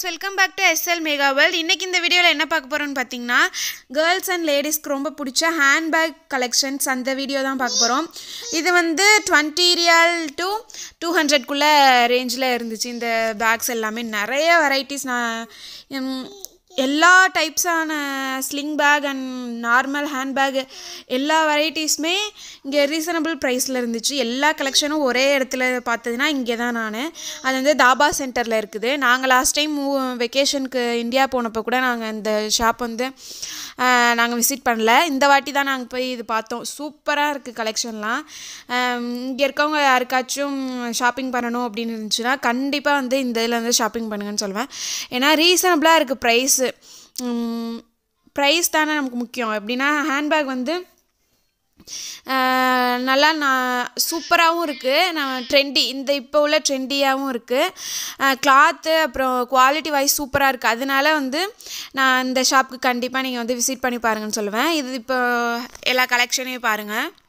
welcome back to SL Mega World இன்றைக்கி இந்த வீடியோவில் என்ன பார்க்க போகிறோம்னு பார்த்தீங்கன்னா கேர்ள்ஸ் அண்ட் லேடிஸ்க்கு ரொம்ப பிடிச்ச ஹேண்ட்பேக் கலெக்ஷன்ஸ் அந்த வீடியோ தான் பார்க்க போகிறோம் இது வந்து டுவெண்ட்டி ரியால் டு டூ ஹண்ட்ரட்குள்ளே ரேஞ்சில் இருந்துச்சு இந்த பேக்ஸ் எல்லாமே நிறைய வெரைட்டிஸ் நான் உம், எல்லா டைப்ஸான sling bag and normal handbag எல்லா வெரைட்டிஸுமே இங்கே ரீசனபிள் ப்ரைஸில் இருந்துச்சு எல்லா கலெக்ஷனும் ஒரே இடத்துல பார்த்ததுன்னா இங்கே தான் நான் அது வந்து தாபா சென்டரில் இருக்குது நாங்கள் லாஸ்ட் டைம் மூ வெக்கேஷனுக்கு இந்தியா போனப்போ கூட நாங்கள் இந்த ஷாப் வந்து நாங்கள் விசிட் பண்ணல இந்த வாட்டி தான் நாங்கள் போய் இது பார்த்தோம் சூப்பராக இருக்குது கலெக்ஷன்லாம் இங்கே இருக்கவங்க யாருக்காச்சும் ஷாப்பிங் பண்ணணும் அப்படின்னு இருந்துச்சுன்னா கண்டிப்பாக வந்து இந்த இதில் வந்து ஷாப்பிங் பண்ணுங்கன்னு சொல்லுவேன் ஏன்னா ரீசனபிளாக இருக்குது ப்ரைஸு ப்ரைஸ் தானே நமக்கு முக்கியம் எப்படின்னா ஹேண்ட்பேக் வந்து ஆஹ் நல்லா நான் சூப்பராகவும் இருக்குது நான் ட்ரெண்டி இந்த இப்போ உள்ள ட்ரெண்டியாகவும் இருக்குது கிளாத்து அப்புறம் குவாலிட்டி வைஸ் சூப்பராக இருக்குது அதனால வந்து நான் இந்த ஷாப்புக்கு கண்டிப்பாக நீங்கள் வந்து விசிட் பண்ணி பாருங்கன்னு சொல்லுவேன் இது இப்போ எல்லா கலெக்ஷனையும் பாருங்கள்